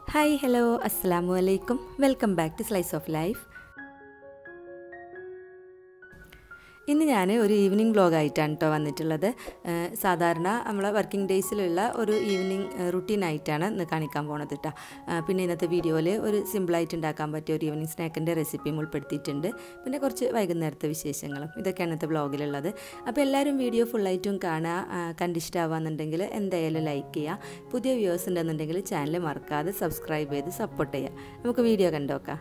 Hi hello അസ്സാം വലൈക്കും welcome back to slice of life ഇന്ന് ഞാൻ ഒരു ഈവനിങ് വ്ലോഗായിട്ടാണ് കേട്ടോ വന്നിട്ടുള്ളത് ഏഹ് സാധാരണ നമ്മളെ വർക്കിംഗ് ഡേയ്സിലുള്ള ഒരു ഈവനിങ് റുട്ടീനായിട്ടാണ് ഇന്ന് കാണിക്കാൻ പോണത് കേട്ടോ ഏഹ് പിന്നെ ഇന്നത്തെ വീഡിയോയിൽ ഒരു സിമ്പിളായിട്ട് ഉണ്ടാക്കാൻ പറ്റിയ ഒരു ഈവനിങ് സ്നാക്കിൻ്റെ റെസിപ്പിയും ഉൾപ്പെടുത്തിയിട്ടുണ്ട് പിന്നെ കുറച്ച് വൈകുന്നേരത്തെ വിശേഷങ്ങളും ഇതൊക്കെയാണ് ഇന്നത്തെ വ്ലോഗിലുള്ളത് അപ്പോൾ എല്ലാവരും വീഡിയോ ഫുള്ളായിട്ടും കാണുക ഏഹ് കണ്ടിഷ്ടമാവുന്നുണ്ടെങ്കിൽ എന്തായാലും ലൈക്ക് ചെയ്യുക പുതിയ വ്യൂവേഴ്സ് ഉണ്ടെന്നുണ്ടെങ്കിൽ ചാനൽ മറക്കാതെ സബ്സ്ക്രൈബ് ചെയ്ത് സപ്പോർട്ട് ചെയ്യുക നമുക്ക് വീഡിയോ കണ്ടോക്കാം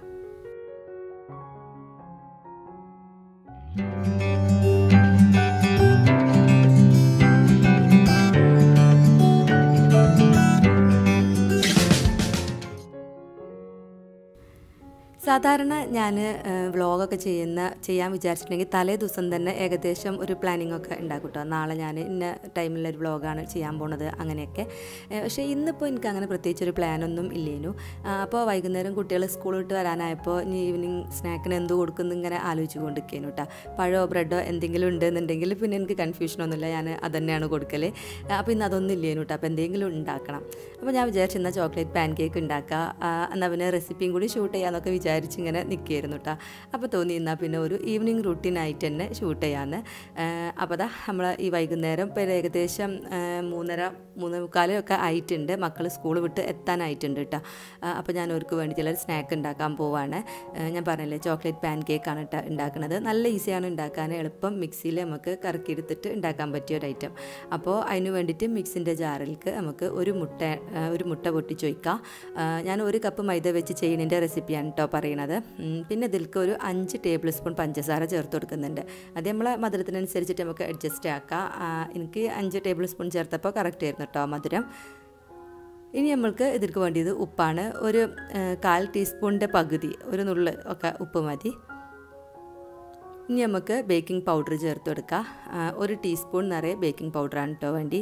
സാധാരണ ഞാൻ വ്ളോഗൊക്കെ ചെയ്യുന്ന ചെയ്യാൻ വിചാരിച്ചിട്ടുണ്ടെങ്കിൽ തലേ ദിവസം തന്നെ ഏകദേശം ഒരു പ്ലാനിങ് ഒക്കെ ഉണ്ടാക്കും കേട്ടോ നാളെ ഞാൻ ഇന്ന ടൈമിലൊരു വ്ളോഗാണ് ചെയ്യാൻ പോണത് അങ്ങനെയൊക്കെ ഏഹ് പക്ഷേ ഇന്നിപ്പോൾ എനിക്ക് അങ്ങനെ പ്രത്യേകിച്ച് ഒരു പ്ലാനൊന്നും ഇല്ലേനു ആ, അപ്പോൾ വൈകുന്നേരം കുട്ടികൾ സ്കൂൾ വിട്ട് വരാനായപ്പോൾ ഇനി ഈവനിങ് സ്നാക്കിന് എന്ത് കൊടുക്കുന്നു ഇങ്ങനെ ആലോചിച്ച് കൊണ്ടിരിക്കേനു കേട്ടോ പഴമോ ബ്രെഡോ എന്തെങ്കിലും ഉണ്ടെന്നുണ്ടെങ്കിൽ പിന്നെ എനിക്ക് കൺഫ്യൂഷനൊന്നുമില്ല ഞാൻ അതന്നെയാണ് കൊടുക്കൽ അപ്പോൾ ഇന്ന് അതൊന്നും ഇല്ലേനു കേട്ടോ അപ്പോൾ എന്തെങ്കിലും ഉണ്ടാക്കണം അപ്പോൾ ഞാൻ വിചാരിച്ചു എന്നാൽ ചോക്ലേറ്റ് പാൻ കേക്ക് ഉണ്ടാക്കുക ആ, എന്നാൽ പിന്നെ റെസിപ്പിയും കൂടി ഷൂട്ട് ചെയ്യാമെന്നൊക്കെ വിചാരിച്ച് ഇങ്ങനെ നിൽക്കുകയായിരുന്നു കേട്ടോ അപ്പോൾ തോന്നി എന്നാൽ പിന്നെ ഒരു ഈവനിങ് റുട്ടീനായിട്ട് തന്നെ ഷൂട്ട് ചെയ്യാമെന്ന് അപ്പോൾ ദാ നമ്മൾ ഈ വൈകുന്നേരം ഇപ്പോൾ ഏകദേശം ആ, മൂന്നര മൂന്നേ മുക്കാലൊക്കെ ആയിട്ടുണ്ട് മക്കൾ സ്കൂൾ വിട്ട് എത്താനായിട്ടുണ്ട് കേട്ടോ അപ്പോൾ ഞാൻ അവർക്ക് വേണ്ടി ചിലർ സ്നാക്ക് ഉണ്ടാക്കാൻ പോവാണ് ആ, ഞാൻ പറഞ്ഞില്ലേ ചോക്ലേറ്റ് പാൻ കേക്കാണ് കേട്ടോ ഉണ്ടാക്കുന്നത് നല്ല ഈസിയാണ് ഉണ്ടാക്കാൻ എളുപ്പം മിക്സിയിൽ നമുക്ക് കറക്കിയെടുത്തിട്ട് ഉണ്ടാക്കാൻ പറ്റിയ ഒരു ഐറ്റം അപ്പോൾ അതിന് വേണ്ടിയിട്ട് മിക്സിൻ്റെ ജാറിലേക്ക് നമുക്ക് ഒരു മുട്ട ആ, ഒരു മുട്ട പൊട്ടിച്ച് വയ്ക്കാം ആ, ഞാൻ ഒരു കപ്പ് മൈദ വെച്ച് ചെയ്യുന്നതിൻ്റെ റെസിപ്പിയാണ് കേട്ടോ പറയണത് ഉം, പിന്നെ ഇതിലേക്ക് ഒരു അഞ്ച് ടേബിൾ സ്പൂൺ പഞ്ചസാര ചേർത്ത് കൊടുക്കുന്നുണ്ട് അത് നമ്മളെ മധുരത്തിനനുസരിച്ചിട്ട് നമുക്ക് അഡ്ജസ്റ്റ് ആക്കാം ആ, എനിക്ക് അഞ്ച് ടേബിൾ സ്പൂൺ ചേർത്തപ്പോൾ കറക്റ്റ് ആയിരുന്നു കേട്ടോ മധുരം ഇനി നമ്മൾക്ക് ഇതിற்கு വേണ്ടിയത് ഉപ്പാണ് ഒരു ആ, കാൽ ടീസ്പൂണിൻ്റെ പകുതി ഒരു നുള്ള് ഒക്കെ ഉപ്പ് മതി ഇനി നമുക്ക് ബേക്കിംഗ് പൗഡർ ചേർത്ത് കൊടുക്കാം ആ, ഒരു ടീസ്പൂൺ നിറയെ ബേക്കിംഗ് പൗഡറാണ് കേട്ടോ വേണ്ടി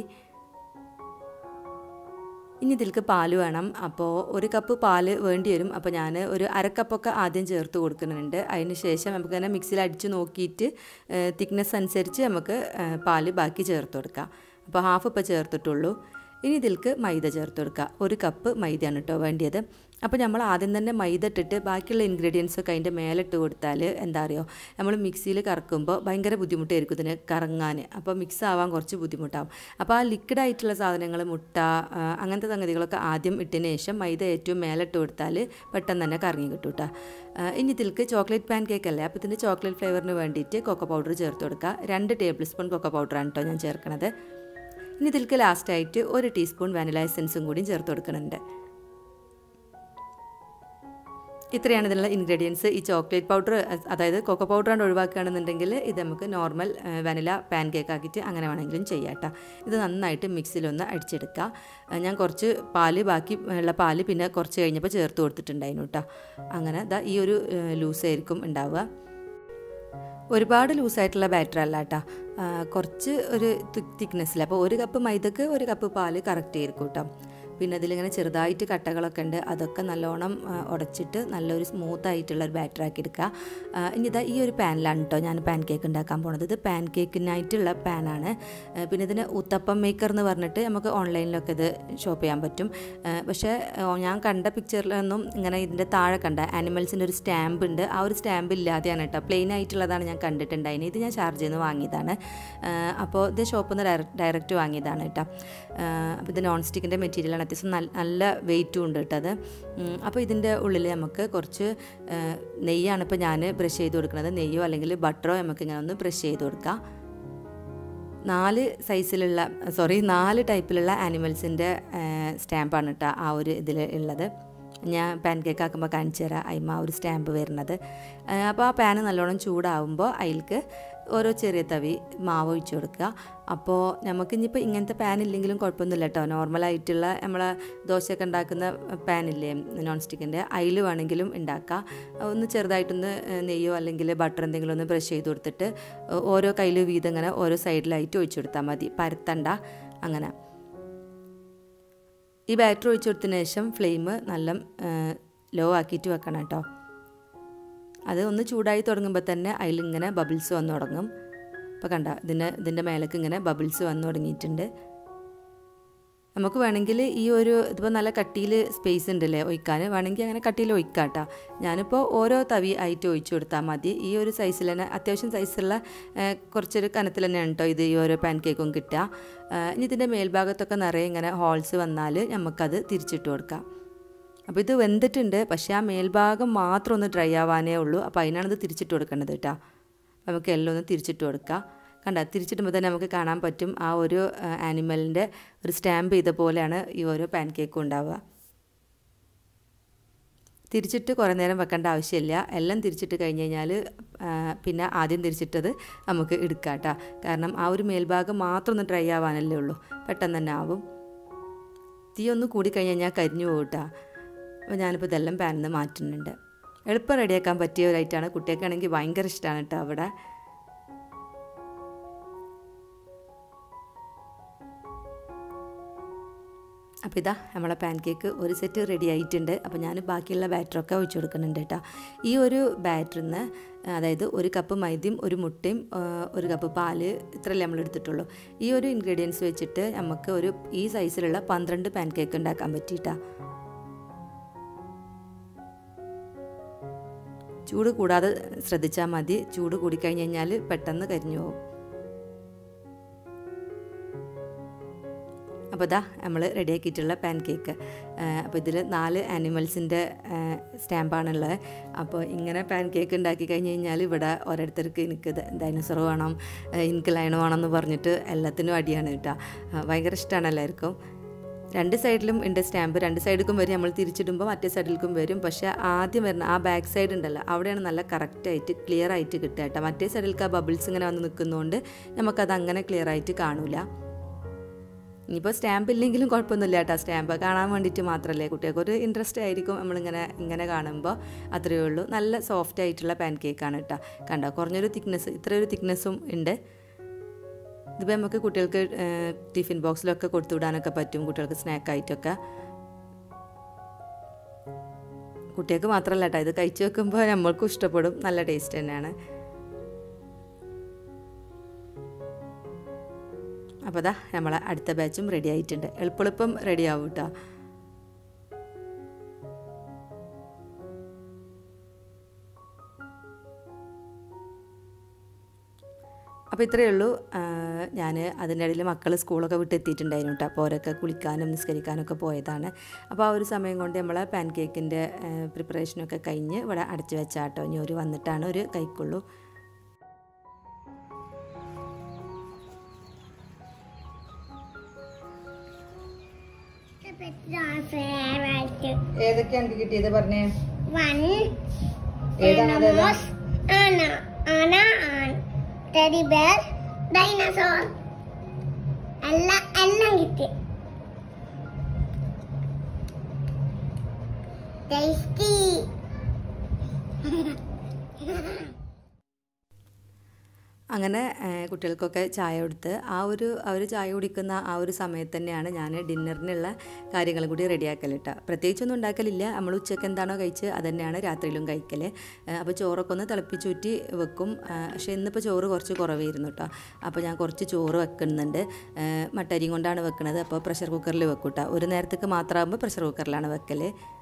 ഇനി ഇതിലേക്ക് പാല് വേണം അപ്പോൾ ഒരു കപ്പ് പാല് വേണ്ടി വരും അപ്പോൾ ഞാൻ ഒരു അരക്കപ്പൊക്കെ ആദ്യം ചേർത്ത് കൊടുക്കുന്നുണ്ട് അതിന് ശേഷം നമുക്ക് തന്നെ മിക്സിയിൽ അടിച്ച് നോക്കിയിട്ട് തിക്നെസ് അനുസരിച്ച് നമുക്ക് ആ, പാല് ബാക്കി ചേർത്ത് കൊടുക്കാം അപ്പോൾ ഹാഫ് ഇപ്പോൾ ചേർത്തിട്ടുള്ളൂ ഇനി ഇതിലേക്ക് മൈദ ചേർത്ത് കൊടുക്കുക ഒരു കപ്പ് മൈദയാണ് കേട്ടോ വേണ്ടിയത് അപ്പോൾ നമ്മൾ ആദ്യം തന്നെ മൈദ ഇട്ടിട്ട് ബാക്കിയുള്ള ഇൻഗ്രീഡിയൻസ് ഒക്കെ അതിൻ്റെ മേലിട്ട് കൊടുത്താൽ എന്താ അറിയോ നമ്മൾ മിക്സിയിൽ കറക്കുമ്പോൾ ഭയങ്കര ബുദ്ധിമുട്ടായിരിക്കും ഇതിന് കറങ്ങാൻ അപ്പോൾ മിക്സ് ആവാൻ കുറച്ച് ബുദ്ധിമുട്ടാവും അപ്പോൾ ആ ലിക്വിഡ് ആയിട്ടുള്ള സാധനങ്ങൾ മുട്ട ആ, അങ്ങനത്തെ സംഗതികളൊക്കെ ആദ്യം ഇട്ടതിന് ശേഷം മൈദ ഏറ്റവും മേലിട്ട് കൊടുത്താൽ പെട്ടെന്ന് തന്നെ കറങ്ങി കിട്ടും കേട്ടോ ഇനി ഇതിലേക്ക് ചോക്ലേറ്റ് പാൻ കേക്ക് അല്ലേ അപ്പോൾ ഇതിൻ്റെ ചോക്ലേറ്റ് ഫ്ലേവറിന് വേണ്ടിയിട്ട് കൊക്കോ പൗഡർ ചേർത്ത് കൊടുക്കുക രണ്ട് ടേബിൾ സ്പൂൺ കൊക്കോ പൗഡറാണ് കേട്ടോ ഞാൻ ചേർക്കണത് ഇനി ഇതിലേക്ക് ലാസ്റ്റായിട്ട് ഒരു ടീസ്പൂൺ വാനില എസൻസും കൂടി ചേർത്ത് കൊടുക്കുന്നുണ്ട് ഇത്രയാണ് ഇതിനുള്ള ഇൻഗ്രീഡിയൻസ് ഈ ചോക്ലേറ്റ് പൗഡർ അതായത് കൊക്കോ പൗഡറാണ് ഒഴിവാക്കുകയാണെന്നുണ്ടെങ്കിൽ ഇത് നമുക്ക് നോർമൽ വാനില പാൻ കേക്ക് ആക്കിയിട്ട് അങ്ങനെ വേണമെങ്കിലും ചെയ്യാം കേട്ടോ ഇത് നന്നായിട്ട് മിക്സിയിലൊന്ന് അടിച്ചെടുക്കുക ആ, ഞാൻ കുറച്ച് പാല് ബാക്കി ഉള്ള പാല് പിന്നെ കുറച്ച് കഴിഞ്ഞപ്പോൾ ചേർത്ത് കൊടുത്തിട്ടുണ്ടായിരുന്നു കേട്ടോ അങ്ങനെ ദാ ഈ ഒരു ലൂസായിരിക്കും ഉണ്ടാവുക ഒരുപാട് ലൂസായിട്ടുള്ള ബാറ്റർ അല്ല കേട്ടോ കുറച്ച് ഒരു തിക്നെസ്സിൽ അപ്പോൾ ഒരു കപ്പ് മൈദക്ക് ഒരു കപ്പ് പാല് കറക്റ്റ് ആയിരിക്കും കേട്ടോ പിന്നെ അതിലിങ്ങനെ ചെറുതായിട്ട് കട്ടകളൊക്കെ ഉണ്ട് അതൊക്കെ നല്ലോണം ആ, ഉടച്ചിട്ട് നല്ലൊരു സ്മൂത്ത് ആയിട്ടുള്ള ഒരു ബാറ്റർ ആക്കി എടുക്കുക ആ, ഇനി ഇതാ ഈ ഒരു പാനിലാണ് കേട്ടോ ഞാൻ പാൻ കേക്ക് ഉണ്ടാക്കാൻ പോണത് ഇത് പാൻ കേക്കിനായിട്ടുള്ള പാനാണ് ആ, പിന്നെ ഇതിന് ഉത്തപ്പം മേക്കർ എന്ന് പറഞ്ഞിട്ട് നമുക്ക് ഓൺലൈനിലൊക്കെ ഇത് ഷോപ്പ് ചെയ്യാൻ പറ്റും ആ, പക്ഷേ ആ, ഞാൻ കണ്ട പിക്ചറിലൊന്നും ഇങ്ങനെ ഇതിൻ്റെ താഴെ കണ്ട ആനിമൽസിൻ്റെ ഒരു സ്റ്റാമ്പ് ഉണ്ട് ആ ഒരു സ്റ്റാമ്പ് ഇല്ലാതെയാണ് കേട്ടോ പ്ലെയിൻ ആയിട്ടുള്ളതാണ് ഞാൻ കണ്ടിട്ടുണ്ടായിന് ഇത് ഞാൻ ചാർജ് ചെയ്ത് വാങ്ങിയതാണ് ആ, അപ്പോൾ ഇത് ഷോപ്പിൽ നിന്ന് ഡയറക്റ്റ് വാങ്ങിയതാണ് കേട്ടോ ആ, അപ്പോൾ ഇത് നോൺ സ്റ്റിക്കിൻ്റെ മെറ്റീരിയലാണ് അത്യാവശ്യം നല്ല നല്ല വെയിറ്റും ഉണ്ട് കേട്ടോ അത് ഉം, അപ്പോൾ ഇതിൻ്റെ ഉള്ളിൽ നമുക്ക് കുറച്ച് ആ, നെയ്യാണ് ഇപ്പോൾ ഞാൻ ബ്രഷ് ചെയ്ത് കൊടുക്കുന്നത് നെയ്യോ അല്ലെങ്കിൽ ബട്ടറോ നമുക്ക് ഇങ്ങനെ ഒന്ന് ബ്രഷ് ചെയ്ത് കൊടുക്കാം നാല് സൈസിലുള്ള സോറി നാല് ടൈപ്പിലുള്ള ആനിമൽസിൻ്റെ സ്റ്റാമ്പാണ് കേട്ടോ ആ ഒരു ഇതിൽ ഉള്ളത് ഞാൻ പാൻ കേക്ക് ആക്കുമ്പോൾ കാണിച്ചു തരാം അതിമ ആ ഒരു സ്റ്റാമ്പ് വരുന്നത് ആ, അപ്പോൾ ആ പാന് നല്ലോണം ചൂടാവുമ്പോൾ അതിലേക്ക് ഓരോ ചെറിയ തവി മാവ് ഒഴിച്ച് കൊടുക്കുക അപ്പോൾ നമുക്ക് ഇനിയിപ്പോൾ ഇങ്ങനത്തെ പാൻ ഇല്ലെങ്കിലും കുഴപ്പമൊന്നുമില്ല കേട്ടോ നോർമലായിട്ടുള്ള നമ്മളെ ദോശയൊക്കെ ഉണ്ടാക്കുന്ന പാനില്ലേ നോൺ സ്റ്റിക്കിൻ്റെ അതിൽ വേണമെങ്കിലും ഉണ്ടാക്കാം ഒന്ന് ചെറുതായിട്ടൊന്ന് നെയ്യോ അല്ലെങ്കിൽ ബട്ടർ എന്തെങ്കിലും ഒന്ന് ബ്രഷ് ചെയ്ത് കൊടുത്തിട്ട് ഓരോ കയ്യിൽ വീതം ഇങ്ങനെ ഓരോ സൈഡിലായിട്ട് ഒഴിച്ചു കൊടുത്താൽ മതി പരത്തണ്ട അങ്ങനെ ഈ ബാറ്ററി ഒഴിച്ചു കൊടുത്തതിന് ശേഷം ഫ്ലെയിം നല്ല ലോ ആക്കിയിട്ട് വെക്കണം കേട്ടോ അത് ഒന്ന് ചൂടായി തുടങ്ങുമ്പോൾ തന്നെ അതിലിങ്ങനെ ബബിൾസ് വന്നു തുടങ്ങും ഇപ്പോൾ കണ്ട ഇതിൻ്റെ ഇതിൻ്റെ മേലേക്ക് ഇങ്ങനെ ബബിൾസ് വന്നു തുടങ്ങിയിട്ടുണ്ട് നമുക്ക് വേണമെങ്കിൽ ഈ ഒരു ഇതിപ്പോൾ നല്ല കട്ടിയിൽ സ്പേസ് ഉണ്ടല്ലേ ഒഴിക്കാൻ വേണമെങ്കിൽ അങ്ങനെ കട്ടിയിൽ ഒഴിക്കാം കേട്ടോ ഞാനിപ്പോൾ ഓരോ തവി ആയിട്ട് ഒഴിച്ചു കൊടുത്താൽ മതി ഈ ഒരു സൈസിൽ തന്നെ അത്യാവശ്യം സൈസുള്ള ഏഹ്, കുറച്ചൊരു കനത്തിൽ തന്നെയാണ് കേട്ടോ ഇത് ഈ ഓരോ പാൻ കേക്കും കിട്ടുക ഏഹ്, ഇനി ഇതിൻ്റെ മേൽഭാഗത്തൊക്കെ നിറയെ ഇങ്ങനെ ഹോൾസ് വന്നാൽ നമുക്കത് തിരിച്ചിട്ട് കൊടുക്കാം അപ്പോൾ ഇത് വെന്തിട്ടുണ്ട് പക്ഷേ ആ മേൽഭാഗം മാത്രം ഒന്ന് ഡ്രൈ ആവാനേ ഉള്ളൂ അപ്പോൾ അതിനാണ് ഇത് തിരിച്ചിട്ട് കൊടുക്കേണ്ടത് കേട്ടോ അപ്പോൾ നമുക്ക് എല്ലാം ഒന്ന് തിരിച്ചിട്ട് കൊടുക്കാം കണ്ട തിരിച്ചിടുമ്പോൾ തന്നെ നമുക്ക് കാണാൻ പറ്റും ആ ഒരു ആനിമലിൻ്റെ ഒരു സ്റ്റാമ്പ് ചെയ്ത പോലെയാണ് ഈ ഓരോ പാൻ കേക്കും ഉണ്ടാവുക തിരിച്ചിട്ട് കുറേ നേരം വെക്കേണ്ട ആവശ്യമില്ല എല്ലാം തിരിച്ചിട്ട് കഴിഞ്ഞ് കഴിഞ്ഞാൽ പിന്നെ ആദ്യം തിരിച്ചിട്ടത് നമുക്ക് എടുക്കാം കേട്ടോ കാരണം ആ ഒരു മേൽഭാഗം മാത്രം ഒന്ന് ഡ്രൈ ആവാനല്ലേ ഉള്ളൂ പെട്ടെന്ന് തന്നെ ആവും തീ ഒന്ന് കൂടി കഴിഞ്ഞ് കഴിഞ്ഞാൽ കരിഞ്ഞു പോകും കേട്ടോ അപ്പോൾ ഞാനിപ്പോൾ ഇതെല്ലാം പാനിൽ നിന്ന് മാറ്റുന്നുണ്ട് എളുപ്പം റെഡിയാക്കാൻ പറ്റിയ ഒരു ഐറ്റമാണ് കുട്ടികൾക്കാണെങ്കിൽ ഭയങ്കര ഇഷ്ടമാണ് കേട്ടോ അവിടെ അപ്പോൾ ഇതാ നമ്മളെ പാൻ കേക്ക് ഒരു സെറ്റ് റെഡി ആയിട്ടുണ്ട് അപ്പോൾ ഞാൻ ബാക്കിയുള്ള ബാറ്ററൊക്കെ ഒഴിച്ചു കൊടുക്കുന്നുണ്ട് കേട്ടോ ഈ ഒരു ബാറ്ററിൽ നിന്ന് അതായത് ഒരു കപ്പ് മൈദയും ഒരു മുട്ടയും ആ, ഒരു കപ്പ് പാല് ഇത്രയല്ലേ നമ്മൾ എടുത്തിട്ടുള്ളൂ ഈ ഒരു ഇൻഗ്രീഡിയൻസ് വെച്ചിട്ട് നമുക്ക് ഒരു ഈ സൈസിലുള്ള പന്ത്രണ്ട് പാൻ കേക്ക് ഉണ്ടാക്കാൻ പറ്റിയിട്ടാ ചൂട് കൂടാതെ ശ്രദ്ധിച്ചാൽ മതി ചൂട് കൂടിക്കഴിഞ്ഞ് കഴിഞ്ഞാൽ പെട്ടെന്ന് കരിഞ്ഞു പോകും അപ്പോൾ ഇതാ നമ്മൾ റെഡിയാക്കിയിട്ടുള്ള പാൻ കേക്ക് അപ്പോൾ ഇതിൽ നാല് ആനിമൽസിൻ്റെ സ്റ്റാമ്പാണുള്ളത് അപ്പോൾ ഇങ്ങനെ പാൻ കേക്ക് ഉണ്ടാക്കി കഴിഞ്ഞ് കഴിഞ്ഞാൽ ഇവിടെ ഓരോരുത്തർക്ക് എനിക്ക് ഡൈനോസർ വേണം ഏഹ് എനിക്ക് ലയൺ വേണം എന്ന് പറഞ്ഞിട്ട് എല്ലാത്തിനും അടിയാണ് കേട്ടോ ഭയങ്കര ഇഷ്ടമാണ് എല്ലാവർക്കും രണ്ട് സൈഡിലും ഉണ്ട് സ്റ്റാമ്പ് രണ്ട് സൈഡിലേക്കും വരും നമ്മൾ തിരിച്ചിടുമ്പോൾ മറ്റേ സൈഡിലേക്കും വരും പക്ഷേ ആദ്യം വരുന്ന ആ ബാക്ക് സൈഡ് ഉണ്ടല്ലോ അവിടെയാണ് നല്ല കറക്റ്റായിട്ട് ക്ലിയർ ആയിട്ട് കിട്ടുക കേട്ടോ മറ്റേ സൈഡിലേക്ക് ആ ബബിൾസ് ഇങ്ങനെ വന്ന് നിൽക്കുന്നതുകൊണ്ട് നമുക്കത് അങ്ങനെ ക്ലിയർ ആയിട്ട് കാണൂല ഇനിയിപ്പോൾ സ്റ്റാമ്പ് ഇല്ലെങ്കിലും കുഴപ്പമൊന്നുമില്ല കേട്ടോ സ്റ്റാമ്പ് കാണാൻ വേണ്ടിയിട്ട് മാത്രമല്ലേ കുട്ടികൾക്ക് ഒരു ഇൻട്രസ്റ്റ് ആയിരിക്കും നമ്മളിങ്ങനെ ഇങ്ങനെ കാണുമ്പോൾ അത്രയേ ഉള്ളൂ നല്ല സോഫ്റ്റ് ആയിട്ടുള്ള പാൻ കേക്കാണ് കേട്ടോ കണ്ടോ കുറഞ്ഞൊരു തിക്നെസ് ഇത്രയൊരു തിക്നെസ്സും ഉണ്ട് ഇതിപ്പോൾ നമുക്ക് കുട്ടികൾക്ക് ഏഹ്, ടിഫിൻ ബോക്സിലൊക്കെ കൊടുത്തു വിടാനൊക്കെ പറ്റും കുട്ടികൾക്ക് സ്നാക്കായിട്ടൊക്കെ കുട്ടികൾക്ക് മാത്രമല്ല കേട്ടോ ഇത് കഴിച്ചു വെക്കുമ്പോൾ നമ്മൾക്കും ഇഷ്ടപ്പെടും നല്ല ടേസ്റ്റ് തന്നെയാണ് അപ്പോൾ അതാ നമ്മളെ അടുത്ത ബാച്ചും റെഡി ആയിട്ടുണ്ട് എളുപ്പെളുപ്പം റെഡി ആവും കേട്ടോ അപ്പോൾ ഇത്രയേ ഉള്ളൂ ഞാൻ അതിൻ്റെ ഇടയിൽ മക്കൾ സ്കൂളൊക്കെ വിട്ട് എത്തിയിട്ടുണ്ടായിരുന്നു കേട്ടോ അപ്പോൾ അവരൊക്കെ കുളിക്കാനും നിസ്കരിക്കാനൊക്കെ പോയതാണ് അപ്പോൾ ആ ഒരു സമയം കൊണ്ട് നമ്മളെ പാൻ കേക്കിൻ്റെ പ്രിപ്പറേഷനൊക്കെ കഴിഞ്ഞ് ഇവിടെ അടച്ചു വെച്ചാട്ടോ ഇനി ഒരു വന്നിട്ടാണ് ഒരു കഴിക്കുള്ളൂ ഫേവറേറ്റ് ഏതൊക്കെയാണ് കിട്ടിയത് പറഞ്ഞേ വൺ ഏതാണത്? ആന ആന ആൻ ടെഡി ബെയർ ഡൈനസോർ എല്ലാം എല്ലാം കിട്ടി ടേസ്റ്റി അങ്ങനെ ഏഹ്, കുട്ടികൾക്കൊക്കെ ചായ കൊടുത്ത് ആ ഒരു അവർ ചായ കുടിക്കുന്ന ആ ഒരു സമയത്ത് തന്നെയാണ് ഞാൻ ഡിന്നറിനുള്ള കാര്യങ്ങളും കൂടി റെഡിയാക്കൽ കേട്ടോ പ്രത്യേകിച്ചൊന്നും ഉണ്ടാക്കലില്ല നമ്മൾ ഉച്ചയ്ക്ക് എന്താണോ കഴിച്ച് അത് തന്നെയാണ് രാത്രിയിലും കഴിക്കൽ അപ്പോൾ ചോറൊക്കെ ഒന്ന് തിളപ്പിച്ചൂറ്റി വെക്കും ഏഹ്, പക്ഷേ ഇന്നിപ്പോൾ ചോറ് കുറച്ച് കുറവായിരുന്നു കേട്ടോ അപ്പോൾ ഞാൻ കുറച്ച് ചോറ് വെക്കുന്നുണ്ട് ഏഹ്, മട്ടരിയും കൊണ്ടാണ് വെക്കുന്നത് അപ്പോൾ പ്രഷർ കുക്കറിൽ വെക്കും കേട്ടോ ഒരു നേരത്തേക്ക് മാത്രമാകുമ്പോൾ പ്രഷർ കുക്കറിലാണ് വെക്കൽ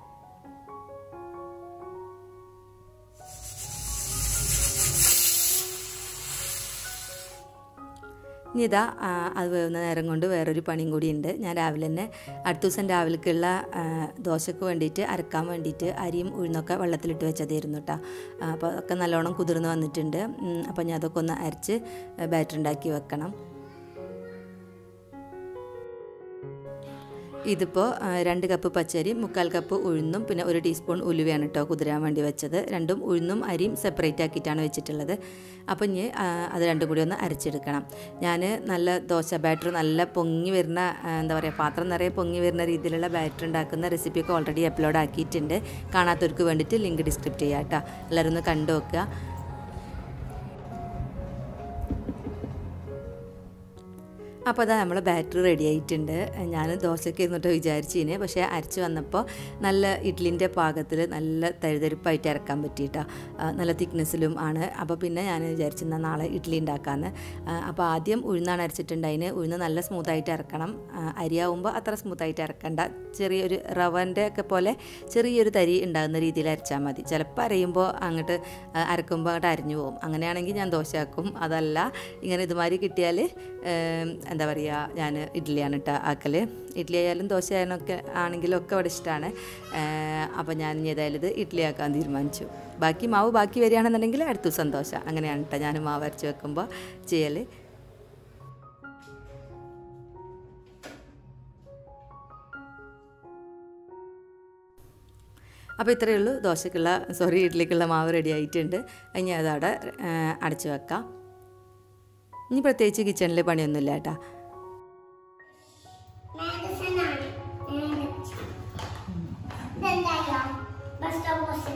ഇനി ഇതാ ആ, അത് വേവുന്ന നേരം കൊണ്ട് വേറൊരു പണിയും കൂടിയുണ്ട് ഞാൻ രാവിലെ തന്നെ അടുത്ത ദിവസം രാവിലേക്കുള്ള ആ, ദോശക്ക് വേണ്ടിയിട്ട് അരക്കാൻ വേണ്ടിയിട്ട് അരിയും ഉഴുന്നൊക്കെ വെള്ളത്തിലിട്ട് വെച്ചതായിരുന്നു കേട്ടോ അപ്പോൾ അതൊക്കെ നല്ലോണം കുതിർന്ന് വന്നിട്ടുണ്ട് ഉം, അപ്പോൾ ഞാൻ അതൊക്കെ ഒന്ന് അരച്ച് ബാറ്റർ ഉണ്ടാക്കി വെക്കണം ഇതിപ്പോൾ ആ, രണ്ട് കപ്പ് പച്ചരി മുക്കാൽ കപ്പ് ഉഴുന്നും പിന്നെ ഒരു ടീസ്പൂൺ ഉലുവയാണ് കേട്ടോ കുതിരാൻ വേണ്ടി വെച്ചത് രണ്ടും ഉഴുന്നും അരിയും സെപ്പറേറ്റ് ആക്കിയിട്ടാണ് വെച്ചിട്ടുള്ളത് അപ്പോൾ ഇനി ആ, അത് രണ്ടും കൂടി ഒന്ന് അരച്ചെടുക്കണം ഞാൻ നല്ല ദോശ ബാറ്റർ നല്ല പൊങ്ങി വരുന്ന ആ, എന്താ പറയുക പാത്രം നിറയെ പൊങ്ങി വരുന്ന രീതിയിലുള്ള ബാറ്റർ ഉണ്ടാക്കുന്ന റെസിപ്പിയൊക്കെ ഓൾറെഡി അപ്ലോഡ് ആക്കിയിട്ടുണ്ട് കാണാത്തവർക്ക് വേണ്ടിയിട്ട് ലിങ്ക് ഡിസ്ക്രിപ്റ്റ് ചെയ്യാം കേട്ടോ എല്ലാവരും ഒന്ന് കണ്ടു നോക്കുക അപ്പോൾ അതാ നമ്മൾ ബാറ്ററി റെഡി ആയിട്ടുണ്ട് ഞാൻ ദോശയ്ക്ക് ഇരുന്നിട്ട് വിചാരിച്ചിന് പക്ഷേ അരച്ച് വന്നപ്പോൾ നല്ല ഇഡ്ലിൻ്റെ പാകത്തിൽ നല്ല തഴുതരിപ്പായിട്ട് ഇറക്കാൻ പറ്റിയിട്ടാ നല്ല തിക്നെസ്സിലും ആണ് അപ്പോൾ പിന്നെ ഞാൻ വിചാരിച്ചിരുന്ന നാളെ ഇഡ്ഡലി ഉണ്ടാക്കാമെന്ന് അപ്പോൾ ആദ്യം ഉഴുന്നാണ് അരച്ചിട്ടുണ്ടായിന് ഉഴുന്ന് നല്ല സ്മൂത്തായിട്ട് ഇറക്കണം ആ, അരിയാവുമ്പോൾ അത്ര സ്മൂത്തായിട്ട് ഇറക്കണ്ട ചെറിയൊരു റവൻ്റെ ഒക്കെ പോലെ ചെറിയൊരു തരി ഉണ്ടാകുന്ന രീതിയിൽ അരച്ചാൽ മതി ചിലപ്പോൾ അരയുമ്പോൾ അങ്ങോട്ട് ആ, അരക്കുമ്പോൾ അങ്ങോട്ട് അരിഞ്ഞു പോകും അങ്ങനെയാണെങ്കിൽ ഞാൻ ദോശയാക്കും അതല്ല ഇങ്ങനെ ഇതുമാതിരി കിട്ടിയാൽ എന്താ പറയുക ഞാൻ ഇഡ്ഡലിയാണ് ഇട്ട ആക്കൽ ഇഡ്ഡലി ആയാലും ദോശ ആയാലും ഒക്കെ ആണെങ്കിലും ഒക്കെ ഇവിടെ ഇഷ്ടമാണ് അപ്പോൾ ഞാൻ ഇനി ഏതായാലും ഇത് ഇഡ്ഡലി ആക്കാൻ തീരുമാനിച്ചു ബാക്കി മാവ് ബാക്കി വരികയാണെന്നുണ്ടെങ്കിൽ അടുത്ത ദിവസം ദോശ അങ്ങനെയാണ് കേട്ടോ ഞാൻ മാവ് അരച്ച് വെക്കുമ്പോൾ ചെയ്യൽ അപ്പോൾ ഇത്രയേ ഉള്ളൂ ദോശക്കുള്ള സോറി ഇഡ്ഡലിക്കുള്ള മാവ് റെഡി ആയിട്ടുണ്ട് ഇനി അതവിടെ അടച്ചു വെക്കാം ഇനി പ്രത്യേകിച്ച് കിച്ചണിൽ പണിയൊന്നുമില്ല കേട്ടോ മെഡിസിൻ ആണ് ഇതെന്തായോ ബസ് ബസ്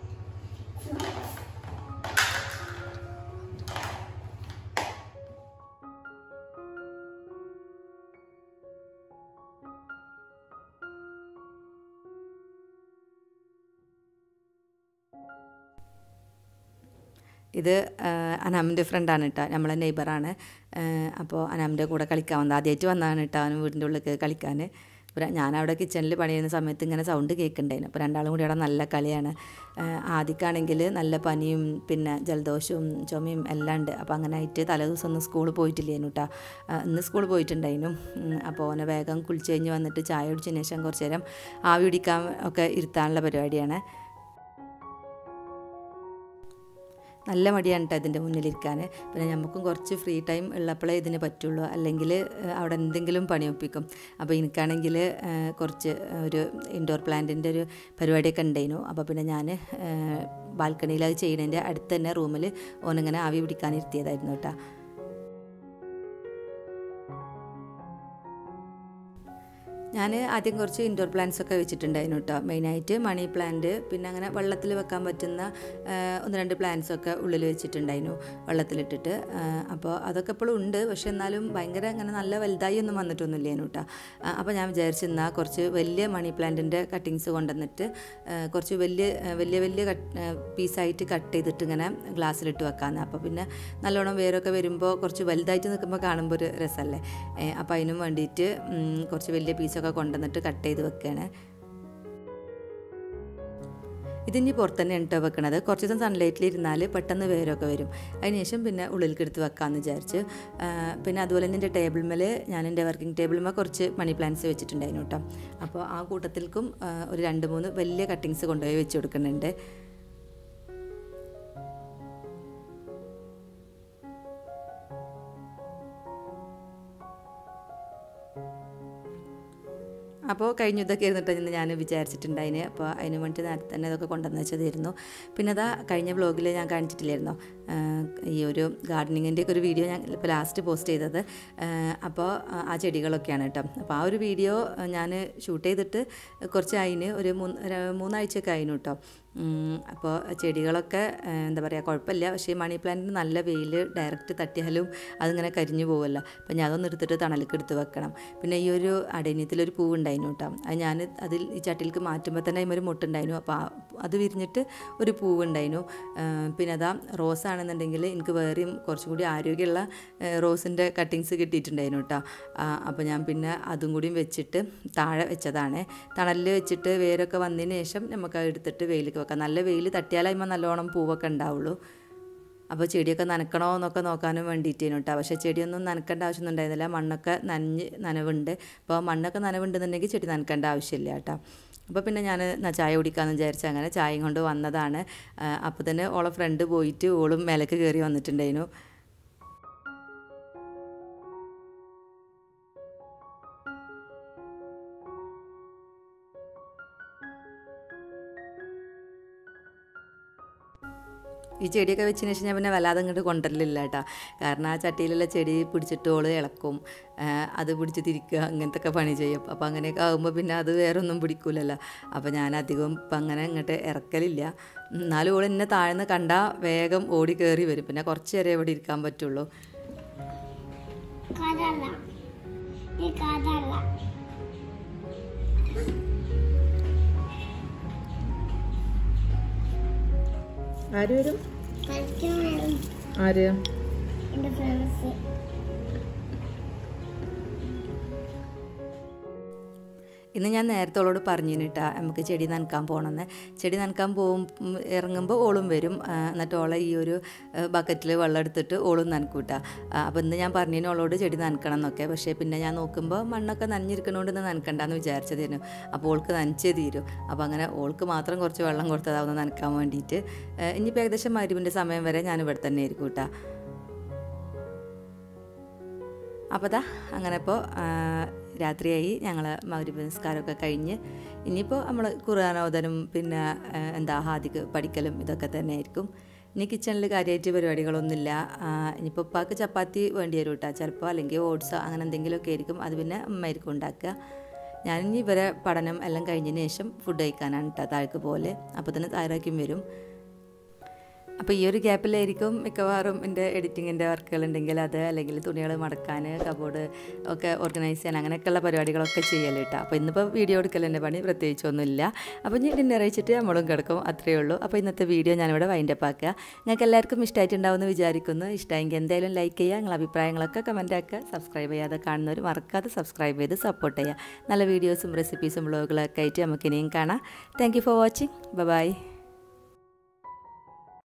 ഇത് അനാമിൻ്റെ ഫ്രണ്ടാണ് കേട്ടോ നമ്മളെ നെയ്ബറാണ് അപ്പോൾ അനാമിൻ്റെ കൂടെ കളിക്കാൻ വന്നത് ആദ്യമായിട്ട് വന്നതാണ് കേട്ടോ അവൻ വീടിൻ്റെ ഉള്ളിൽ കളിക്കാൻ ഇപ്പോൾ ഞാനവിടെ കിച്ചണിൽ പണി ചെയ്യുന്ന സമയത്ത് ഇങ്ങനെ സൗണ്ട് കേൾക്കുന്നുണ്ടായിരുന്നു അപ്പോൾ രണ്ടാളും കൂടി അവിടെ നല്ല കളിയാണ് ആദ്യക്കാണെങ്കിൽ നല്ല പനിയും പിന്നെ ജലദോഷവും ചുമയും എല്ലാം ഉണ്ട് അപ്പോൾ അങ്ങനെ ആയിട്ട് തലേ ദിവസം ഒന്നും സ്കൂളിൽ പോയിട്ടില്ലേനു കേട്ടോ ഇന്ന് സ്കൂളിൽ പോയിട്ടുണ്ടായിരുന്നു ഉം, അപ്പോൾ ഓനെ വേഗം കുളിച്ച് കഴിഞ്ഞ് വന്നിട്ട് ചായ കുടിച്ചതിന് ശേഷം കുറച്ച് നേരം ആവി പിടിക്കാൻ ഒക്കെ ഇരുത്താനുള്ള പരിപാടിയാണ് നല്ല മടിയാണ് കേട്ടോ ഇതിൻ്റെ മുന്നിലിരിക്കാൻ പിന്നെ നമുക്കും കുറച്ച് ഫ്രീ ടൈം ഉള്ളപ്പോഴേ ഇതിന് പറ്റുള്ളൂ അല്ലെങ്കിൽ ഏഹ്, അവിടെ എന്തെങ്കിലും പണി ഒപ്പിക്കും അപ്പോൾ എനിക്കാണെങ്കിൽ ഏഹ്, കുറച്ച് ഒരു ഇൻഡോർ പ്ലാന്റിൻ്റെ ഒരു പരിപാടിയൊക്കെ ഉണ്ടായിരുന്നു അപ്പോൾ പിന്നെ ഞാൻ ബാൽക്കണിയിൽ അത് ചെയ്യണതിൻ്റെ അടുത്ത് തന്നെ റൂമിൽ ഓനിങ്ങനെ ആവി പിടിക്കാനിരുത്തിയതായിരുന്നു കേട്ടോ ഞാൻ ആദ്യം കുറച്ച് ഇൻഡോർ പ്ലാന്റ്സ് ഒക്കെ വെച്ചിട്ടുണ്ടായിരുന്നു കേട്ടോ മെയിനായിട്ട് മണി പ്ലാന്റ് പിന്നെ അങ്ങനെ വെള്ളത്തിൽ വെക്കാൻ പറ്റുന്ന ആ, ഒന്ന് രണ്ട് പ്ലാന്റ്സ് ഒക്കെ ഉള്ളിൽ വെച്ചിട്ടുണ്ടായിരുന്നു വെള്ളത്തിലിട്ടിട്ട് ആ, അപ്പോൾ അതൊക്കെ ഇപ്പോഴും ഉണ്ട് പക്ഷെ എന്നാലും ഭയങ്കര അങ്ങനെ നല്ല വലുതായി ഒന്നും വന്നിട്ടൊന്നുമില്ലേനു കേട്ടോ ആ, അപ്പോൾ ഞാൻ വിചാരിച്ചിരുന്ന കുറച്ച് വലിയ മണി പ്ലാന്റിൻ്റെ കട്ടിങ്സ് കൊണ്ടുവന്നിട്ട് ആ, കുറച്ച് വലിയ ആ, വലിയ വലിയ കട്ട് പീസായിട്ട് കട്ട് ചെയ്തിട്ട് ഇങ്ങനെ ഗ്ലാസ്സിലിട്ട് വെക്കാമെന്ന് അപ്പോൾ പിന്നെ നല്ലോണം വേരൊക്കെ വരുമ്പോൾ കുറച്ച് വലുതായിട്ട് നിൽക്കുമ്പോൾ കാണുമ്പോൾ ഒരു രസമല്ലേ അപ്പോൾ അതിനും വേണ്ടിയിട്ട് ഉം, കുറച്ച് വലിയ പീസൊക്കെ കൊണ്ടുവന്നിട്ട് കട്ട് ചെയ്ത് വെക്കുകയാണ് ഇതിനി പുറത്ത് തന്നെയാണ് കേട്ടോ വെക്കണത് കുറച്ച് ദിവസം സൺലൈറ്റിൽ ഇരുന്നാൽ പെട്ടെന്ന് വേരൊക്കെ വരും അതിനുശേഷം പിന്നെ ഉള്ളിലേക്ക് എടുത്ത് വെക്കാമെന്ന് വിചാരിച്ച് ആ, പിന്നെ അതുപോലെ തന്നെ എൻ്റെ ടേബിൾ മേൽ ഞാൻ എൻ്റെ വർക്കിംഗ് ടേബിളിൽ കുറച്ച് മണി പ്ലാന്റ്സ് വെച്ചിട്ടുണ്ടായിരുന്നു കേട്ടോ അപ്പോൾ ആ കൂട്ടത്തിൽക്കും ആ, ഒരു രണ്ട് മൂന്ന് വലിയ കട്ടിങ്സ് കൊണ്ടുപോയി വെച്ച് കൊടുക്കുന്നുണ്ട് അപ്പോൾ കഴിഞ്ഞ ഇതൊക്കെ ഇരുന്നിട്ട് ഞാൻ വിചാരിച്ചിട്ടുണ്ടായിന് അപ്പോൾ അതിന് വേണ്ടി നേരത്തെ തന്നെ ഇതൊക്കെ കൊണ്ടുവന്ന് വെച്ചതായിരുന്നു പിന്നെ അതാ കഴിഞ്ഞ വ്ലോഗിൽ ഞാൻ കാണിച്ചിട്ടില്ലായിരുന്നോ ആഹ് ഈ ഒരു ഗാർഡനിങ്ങിൻ്റെ ഒക്കെ ഒരു വീഡിയോ ഞാൻ ഇപ്പോൾ ലാസ്റ്റ് പോസ്റ്റ് ചെയ്തത് ആഹ് അപ്പോൾ ആ ചെടികളൊക്കെയാണ് കേട്ടോ അപ്പോൾ ആ ഒരു വീഡിയോ ഞാൻ ഷൂട്ട് ചെയ്തിട്ട് കുറച്ച് അതിന് ഒരു മൂന്ന് ഒരു മൂന്നാഴ്ചയൊക്കെ ആയിരുന്നു കേട്ടോ ഉം, അപ്പോൾ ചെടികളൊക്കെ ആഹ് എന്താ പറയുക കുഴപ്പമില്ല പക്ഷേ മണി പ്ലാന്റിന് നല്ല വെയിൽ ഡയറക്റ്റ് തട്ടിയാലും അതിങ്ങനെ കരിഞ്ഞു പോകുമല്ലോ അപ്പോൾ ഞാൻ അതൊന്ന് എടുത്തിട്ട് തണലേക്ക് എടുത്ത് വെക്കണം പിന്നെ ഈ ഒരു അടയന്യത്തിലൊരു പൂവ് ഉണ്ടായിരുന്നു കേട്ടോ അത് ഞാൻ അതിൽ ഈ ചട്ടിയിലേക്ക് മാറ്റുമ്പോൾ തന്നെ അതിമൊരു മുട്ടുണ്ടായിരുന്നു അപ്പോൾ ആ അത് വിരിഞ്ഞിട്ട് ഒരു പൂവ് ഉണ്ടായിരുന്നു ആഹ് പിന്നെ അതാ റോസ് ആണെന്നുണ്ടെങ്കിൽ എനിക്ക് വേറെയും കുറച്ചും കൂടി ആരോഗ്യമുള്ള ആഹ് റോസിൻ്റെ കട്ടിങ്സ് കിട്ടിയിട്ടുണ്ടായിരുന്നു കേട്ടോ അപ്പോൾ ഞാൻ പിന്നെ അതും കൂടിയും വെച്ചിട്ട് താഴെ വെച്ചതാണ് തണലിൽ വെച്ചിട്ട് വേരൊക്കെ വന്നതിന് ശേഷം നമുക്ക് അത് എടുത്തിട്ട് വെയിലേക്ക് വെക്കാം നല്ല വെയിൽ തട്ടിയാലാകുമ്പോൾ നല്ലോണം പൂവൊക്കെ ഉണ്ടാവുള്ളൂ അപ്പോൾ ചെടിയൊക്കെ നനക്കണോ എന്നൊക്കെ നോക്കാനും വേണ്ടിയിട്ടേനു കേട്ടോ പക്ഷേ ചെടിയൊന്നും നനക്കേണ്ട ആവശ്യമൊന്നും ഉണ്ടായിരുന്നില്ല മണ്ണൊക്കെ നനഞ്ഞ് നനവുണ്ട് അപ്പോൾ മണ്ണൊക്കെ നനവുണ്ടെന്നുണ്ടെങ്കിൽ ചെടി നനക്കേണ്ട ആവശ്യമില്ല കേട്ടോ അപ്പോൾ പിന്നെ ഞാൻ ചായ കുടിക്കാമെന്ന് വിചാരിച്ച് അങ്ങനെ ചായയും കൊണ്ട് വന്നതാണ് അപ്പോൾ തന്നെ ഓളെ ഫ്രണ്ട് പോയിട്ട് ഓളും മേലേക്ക് കയറി വന്നിട്ടുണ്ടായിരുന്നു ഈ ചെടിയൊക്കെ വെച്ചതിന് ശേഷം ഞാൻ പിന്നെ വല്ലാതെ അങ്ങോട്ട് കൊണ്ടുവരലില്ല കേട്ടോ കാരണം ആ ചട്ടിയിലുള്ള ചെടി പിടിച്ചിട്ട് ഓള് ഇളക്കും ആ, അത് പിടിച്ച് തിരിക്കുക അങ്ങനത്തെ ഒക്കെ പണി ചെയ്യും അപ്പോൾ അങ്ങനെയൊക്കെ ആകുമ്പോൾ പിന്നെ അത് വേറെ ഒന്നും പിടിക്കൂലല്ലോ അപ്പോൾ ഞാൻ അധികം ഇപ്പം അങ്ങനെ ഇങ്ങോട്ട് ഇറക്കലില്ല എന്നാലും ഓൾ എന്നെ താഴ്ന്ന് കണ്ടാൽ വേഗം ഓടി കയറി വരും പിന്നെ കുറച്ച് നേരം ഇവിടെ ഇരിക്കാൻ പറ്റുള്ളൂ കടല ഈ കഥല്ല ആര് വരും കളിക്കാൻ വരും ആര് എൻ്റെ ഫ്രണ്ട്സ് ഇന്ന് ഞാൻ നേരത്തെ അവളോട് പറഞ്ഞിട്ടാ നമുക്ക് ചെടി നനക്കാൻ പോകണമെന്ന് ചെടി നനക്കാൻ പോകും ഇറങ്ങുമ്പോൾ ഓളും വരും ആ, എന്നിട്ട് ഓളെ ഈ ഒരു ബക്കറ്റിൽ വെള്ളം എടുത്തിട്ട് ഓളും നനക്കൂട്ടാ അപ്പോൾ ഇന്ന് ഞാൻ പറഞ്ഞതിന് ഓളോട് ചെടി നനക്കണം എന്നൊക്കെ പക്ഷേ പിന്നെ ഞാൻ നോക്കുമ്പോൾ മണ്ണൊക്കെ നനഞ്ഞിരിക്കണോണ്ട് ഇന്ന് നനക്കണ്ടെന്ന് വിചാരിച്ചതായിരുന്നു അപ്പോൾ ഓൾക്ക് നനച്ചേ തീരും അപ്പോൾ അങ്ങനെ ഓൾക്ക് മാത്രം കുറച്ച് വെള്ളം കൊടുത്തതാവുന്ന നനക്കാൻ വേണ്ടിയിട്ട് ആ, ഇനിയിപ്പോൾ ഏകദേശം മരുവിൻ്റെ സമയം വരെ ഞാൻ ഇവിടെ തന്നെ ആയിരിക്കും കേട്ടോ അപ്പോൾ ദാ അങ്ങനെ ഇപ്പോൾ രാത്രിയായി ഞങ്ങൾ മൗര്യ നിസ്കാരമൊക്കെ കഴിഞ്ഞ് ഇനിയിപ്പോൾ നമ്മൾ ഖുർആാനോദനും പിന്നെ ആ, എന്താ ഹാദിക്ക് പഠിക്കലും ഇതൊക്കെ തന്നെ ആയിരിക്കും ഇനി കിച്ചണിൽ കാര്യമായിട്ട് പരിപാടികളൊന്നുമില്ല ആ, ഇനിയിപ്പോൾ ഉപ്പാക്ക് ചപ്പാത്തി വേണ്ടി വരും കേട്ടോ ചിലപ്പോൾ അല്ലെങ്കിൽ ഓട്സ് അങ്ങനെ എന്തെങ്കിലുമൊക്കെ ആയിരിക്കും അത് പിന്നെ അമ്മയായിരിക്കും ഉണ്ടാക്കുക ഞാനിനി ഇവരെ പഠനം എല്ലാം കഴിഞ്ഞതിന് ശേഷം ഫുഡ് കഴിക്കാനാണ് കേട്ടോ താഴേക്ക് പോലെ അപ്പോൾ തന്നെ താഴേക്കും വരും അപ്പോൾ ഈ ഒരു ഗ്യാപ്പിലായിരിക്കും മിക്കവാറും എൻ്റെ എഡിറ്റിങ്ങിൻ്റെ വർക്കുകൾ ഉണ്ടെങ്കിൽ അത് അല്ലെങ്കിൽ തുണികൾ മടക്കാൻ കബോർഡ് ഒക്കെ ഓർഗനൈസ് ചെയ്യാൻ അങ്ങനെയൊക്കെയുള്ള പരിപാടികളൊക്കെ ചെയ്യൽ കേട്ടോ അപ്പോൾ ഇന്നിപ്പോൾ വീഡിയോ എടുക്കലെൻ്റെ പണി പ്രത്യേകിച്ചൊന്നുമില്ല അപ്പോൾ ഞാൻ ഡിന്നർ കഴിച്ചിട്ട് നമ്മളും കിടക്കും അത്രയേ ഉള്ളൂ അപ്പോൾ ഇന്നത്തെ വീഡിയോ ഞാനിവിടെ വൈൻഡപ്പ് ആക്കുക നിങ്ങൾക്ക് എല്ലാവർക്കും ഇഷ്ടമായിട്ടുണ്ടാവുമെന്ന് വിചാരിക്കുന്നു ഇഷ്ടമെങ്കിൽ എന്തായാലും ലൈക്ക് ചെയ്യുക നിങ്ങളുടെ അഭിപ്രായങ്ങളൊക്കെ കമൻറ്റ് ആക്കുക സബ്സ്ക്രൈബ് ചെയ്യാതെ കാണുന്നവർ മറക്കാതെ സബ്സ്ക്രൈബ് ചെയ്ത് സപ്പോർട്ട് ചെയ്യുക നല്ല വീഡിയോസും റെസിപ്പീസും വ്ളോഗുകളൊക്കെ ആയിട്ട് നമുക്ക് ഇനിയും കാണാം thank you for watching by